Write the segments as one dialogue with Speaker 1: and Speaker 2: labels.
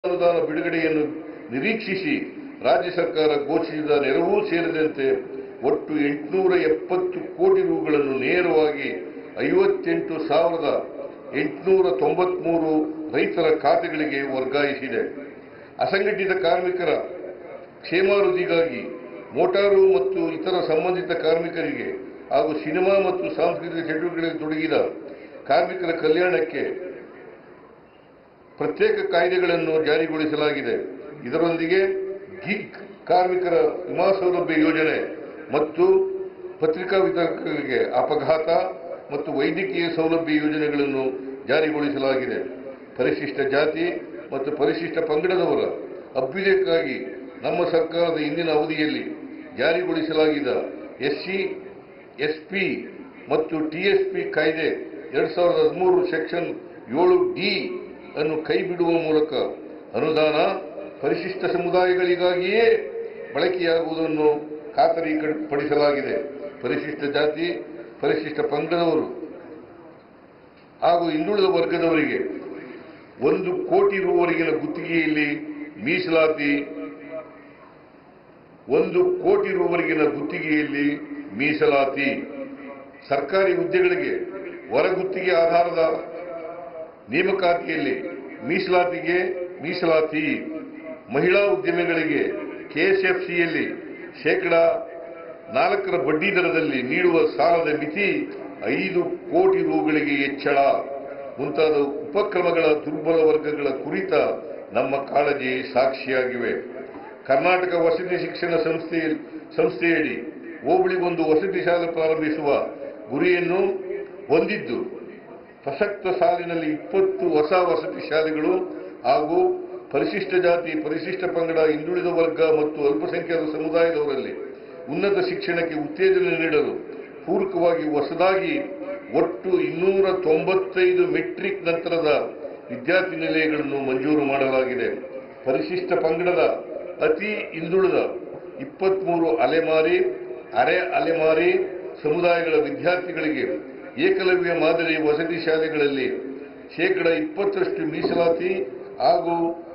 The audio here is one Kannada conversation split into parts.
Speaker 1: ಅನುದಾನ ಬಿಡುಗಡೆಯನ್ನು ನಿರೀಕ್ಷಿಸಿ ರಾಜ್ಯ ಸರ್ಕಾರ ಘೋಷಿಸಿದ ನೆರವು ಸೇರಿದಂತೆ ಒಟ್ಟು ಎಂಟುನೂರ ಎಪ್ಪತ್ತು ಕೋಟಿ ರೂಗಳನ್ನು ನೇರವಾಗಿ ಐವತ್ತೆಂಟು ಸಾವಿರದ ಎಂಟುನೂರ ತೊಂಬತ್ಮೂರು ರೈತರ ಖಾತೆಗಳಿಗೆ ವರ್ಗಾಯಿಸಿದೆ ಅಸಂಘಟಿತ ಕಾರ್ಮಿಕರ ಕ್ಷೇಮಾಭಿವೃದ್ಧಿಗಾಗಿ ಮೋಟಾರು ಮತ್ತು ಇತರ ಸಂಬಂಧಿತ ಕಾರ್ಮಿಕರಿಗೆ ಹಾಗೂ ಸಿನಿಮಾ ಮತ್ತು ಸಾಂಸ್ಕೃತಿಕ ಚಟುವಟಿಕೆಗಳಲ್ಲಿ ತೊಡಗಿದ ಕಾರ್ಮಿಕರ ಕಲ್ಯಾಣಕ್ಕೆ ಪ್ರತ್ಯೇಕ ಕಾಯ್ದೆಗಳನ್ನು ಜಾರಿಗೊಳಿಸಲಾಗಿದೆ ಇದರೊಂದಿಗೆ ಗಿಗ್ ಕಾರ್ಮಿಕರ ವಿಮಾ ಸೌಲಭ್ಯ ಯೋಜನೆ ಮತ್ತು ಪತ್ರಿಕಾ ವಿತರಕರಿಗೆ ಅಪಘಾತ ಮತ್ತು ವೈದ್ಯಕೀಯ ಸೌಲಭ್ಯ ಯೋಜನೆಗಳನ್ನು ಜಾರಿಗೊಳಿಸಲಾಗಿದೆ ಪರಿಶಿಷ್ಟ ಜಾತಿ ಮತ್ತು ಪರಿಶಿಷ್ಟ ಪಂಗಡದವರ ಅಭ್ಯುದಯಕ್ಕಾಗಿ ನಮ್ಮ ಸರ್ಕಾರದ ಇಂದಿನ ಅವಧಿಯಲ್ಲಿ ಜಾರಿಗೊಳಿಸಲಾಗಿದ್ದ ಎಸ್ಸಿ ಎಸ್ಪಿ ಮತ್ತು ಟಿಎಸ್ಪಿ ಕಾಯ್ದೆ ಎರಡ್ ಸಾವಿರದ ಹದಿಮೂರು ಸೆಕ್ಷನ್ ಏಳು ಡಿ ಅನ್ನು ಕೈಬಿಡುವ ಮೂಲಕ ಅನುದಾನ ಪರಿಶಿಷ್ಟ ಸಮುದಾಯಗಳಿಗಾಗಿಯೇ ಬಳಕೆಯಾಗುವುದನ್ನು ಖಾತರಿ ಪಡಿಸಲಾಗಿದೆ ಪರಿಶಿಷ್ಟ ಜಾತಿ ಪರಿಶಿಷ್ಟ ಪಂಗಡದವರು ಹಾಗೂ ಹಿಂದುಳಿದ ವರ್ಗದವರಿಗೆ ಒಂದು ಕೋಟಿ ರೂವರೆಗಿನ ಗುತ್ತಿಗೆಯಲ್ಲಿ ಮೀಸಲಾತಿ ಒಂದು ಕೋಟಿ ರೂವರೆಗಿನ ಗುತ್ತಿಗೆಯಲ್ಲಿ ಮೀಸಲಾತಿ ಸರ್ಕಾರಿ ಹುದ್ದೆಗಳಿಗೆ ಹೊರಗುತ್ತಿಗೆ ಆಧಾರದ ನೇಮಕಾತಿಯಲ್ಲಿ ಮೀಸಲಾತಿಗೆ ಮೀಸಲಾತಿ ಮಹಿಳಾ ಉದ್ಯಮಿಗಳಿಗೆ ಕೆಎಸ್ಎಫ್ಸಿಯಲ್ಲಿ ಶೇಕಡ ನಾಲ್ಕರ ಬಡ್ಡಿ ದರದಲ್ಲಿ ನೀಡುವ ಸಾಲದ ಮಿತಿ ಐದು ಕೋಟಿ ರೂಗಳಿಗೆ ಹೆಚ್ಚಳ ಮುಂತಾದ ಉಪಕ್ರಮಗಳ ದುರ್ಬಲ ವರ್ಗಗಳ ಕುರಿತ ನಮ್ಮ ಕಾಳಜಿ ಸಾಕ್ಷಿಯಾಗಿವೆ ಕರ್ನಾಟಕ ವಸತಿ ಶಿಕ್ಷಣ ಸಂಸ್ಥೆ ಸಂಸ್ಥೆಯಡಿ ಹೋಬಳಿಗೊಂದು ವಸತಿ ಶಾಲೆ ಪ್ರಾರಂಭಿಸುವ ಗುರಿಯನ್ನು ಹೊಂದಿದ್ದು ಪ್ರಸಕ್ತ ಸಾಲಿನಲ್ಲಿ ಇಪ್ಪತ್ತು ಹೊಸ ವಸತಿ ಶಾಲೆಗಳು ಹಾಗೂ ಪರಿಶಿಷ್ಟ ಜಾತಿ ಪರಿಶಿಷ್ಟ ಪಂಗಡ ಹಿಂದುಳಿದ ವರ್ಗ ಮತ್ತು ಅಲ್ಪಸಂಖ್ಯಾತ ಸಮುದಾಯದವರಲ್ಲಿ ಉನ್ನತ ಶಿಕ್ಷಣಕ್ಕೆ ಉತ್ತೇಜನ ನೀಡಲು ಪೂರಕವಾಗಿ ಹೊಸದಾಗಿ ಒಟ್ಟು ಇನ್ನೂರ ತೊಂಬತ್ತೈದು ಮೆಟ್ರಿಕ್ ನಂತರದ ವಿದ್ಯಾರ್ಥಿ ನಿಲಯಗಳನ್ನು ಮಂಜೂರು ಮಾಡಲಾಗಿದೆ ಪರಿಶಿಷ್ಟ ಪಂಗಡದ ಅತಿ ಹಿಂದುಳಿದ ಇಪ್ಪತ್ಮೂರು ಅಲೆಮಾರಿ ಅರೆ ಅಲೆಮಾರಿ ಸಮುದಾಯಗಳ ವಿದ್ಯಾರ್ಥಿಗಳಿಗೆ ಏಕಲವ್ಯ ಮಾದರಿ ವಸತಿ ಶಾಲೆಗಳಲ್ಲಿ ಶೇಕಡ ಇಪ್ಪತ್ತರಷ್ಟು ಮೀಸಲಾತಿ ಹಾಗೂ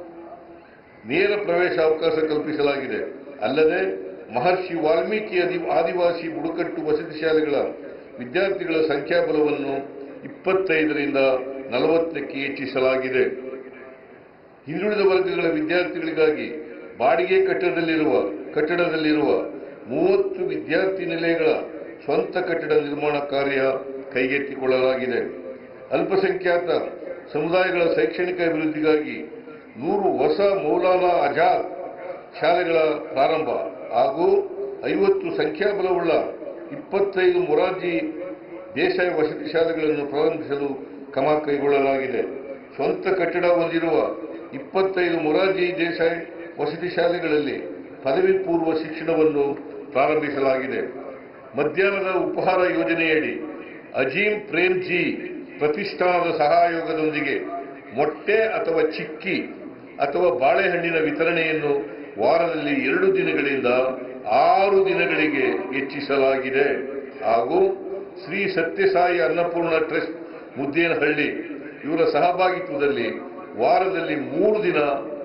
Speaker 1: ನೇರ ಪ್ರವೇಶ ಅವಕಾಶ ಕಲ್ಪಿಸಲಾಗಿದೆ ಅಲ್ಲದೆ ಮಹರ್ಷಿ ವಾಲ್ಮೀಕಿ ಆದಿ- ಆದಿವಾಸಿ ಬುಡಕಟ್ಟು ವಸತಿ ಶಾಲೆಗಳ ವಿದ್ಯಾರ್ಥಿಗಳ ಸಂಖ್ಯಾಬಲವನ್ನು ಇಪ್ಪತ್ತೈದರಿಂದ ನಲವತ್ತಕ್ಕೆ ಹೆಚ್ಚಿಸಲಾಗಿದೆ ಹಿಂದುಳಿದ ವರ್ಗಗಳ ವಿದ್ಯಾರ್ಥಿಗಳಿಗಾಗಿ ಬಾಡಿಗೆ ಕಟ್ಟಡದಲ್ಲಿರುವ ಕಟ್ಟಡದಲ್ಲಿರುವ ಮೂವತ್ತು ವಿದ್ಯಾರ್ಥಿ ನಿಲಯಗಳ ಸ್ವಂತ ಕಟ್ಟಡ ನಿರ್ಮಾಣ ಕಾರ್ಯ ಕೈಗೆತ್ತಿಕೊಳ್ಳಲಾಗಿದೆ ಅಲ್ಪಸಂಖ್ಯಾತ ಸಮುದಾಯಗಳ ಶೈಕ್ಷಣಿಕ ಅಭಿವೃದ್ಧಿಗಾಗಿ ನೂರು ಹೊಸ ಮೌಲಾನಾ ಆಜಾದ್ ಶಾಲೆಗಳ ಪ್ರಾರಂಭ ಹಾಗೂ ಐವತ್ತು ಸಂಖ್ಯಾಬಲವುಳ್ಳ ಇಪ್ಪತ್ತೈದು ಮೊರಾರ್ಜಿ ದೇಸಾಯಿ ವಸತಿ ಶಾಲೆಗಳನ್ನು ಪ್ರಾರಂಭಿಸಲು ಕ್ರಮ ಕೈಗೊಳ್ಳಲಾಗಿದೆ ಸ್ವಂತ ಕಟ್ಟಡ ಹೊಂದಿರುವ ಇಪ್ಪತ್ತೈದು ಮೊರಾರ್ಜಿ ದೇಸಾಯಿ ವಸತಿ ಶಾಲೆಗಳಲ್ಲಿ ಪದವಿ ಪೂರ್ವ ಶಿಕ್ಷಣವನ್ನು ಪ್ರಾರಂಭಿಸಲಾಗಿದೆ ಮಧ್ಯಾಹ್ನದ ಉಪಹಾರ ಯೋಜನೆಯಡಿ ಅಜೀಂ ಪ್ರೇಮ್ಜಿ ಪ್ರತಿಷ್ಠಾನದ ಸಹಯೋಗದೊಂದಿಗೆ ಮೊಟ್ಟೆ ಅಥವಾ ಚಿಕ್ಕಿ ಅಥವಾ ಬಾಳೆಹಣ್ಣಿನ ವಿತರಣೆಯನ್ನು ವಾರದಲ್ಲಿ ಎರಡು ದಿನಗಳಿಂದ ಆರು ದಿನಗಳಿಗೆ ಹೆಚ್ಚಿಸಲಾಗಿದೆ ಹಾಗೂ ಶ್ರೀ ಸತ್ಯಸಾಯಿ ಅನ್ನಪೂರ್ಣ ಟ್ರಸ್ಟ್ ಮುದ್ದೇನಹಳ್ಳಿ ಇವರ ಸಹಭಾಗಿತ್ವದಲ್ಲಿ ವಾರದಲ್ಲಿ ಮೂರು ದಿನ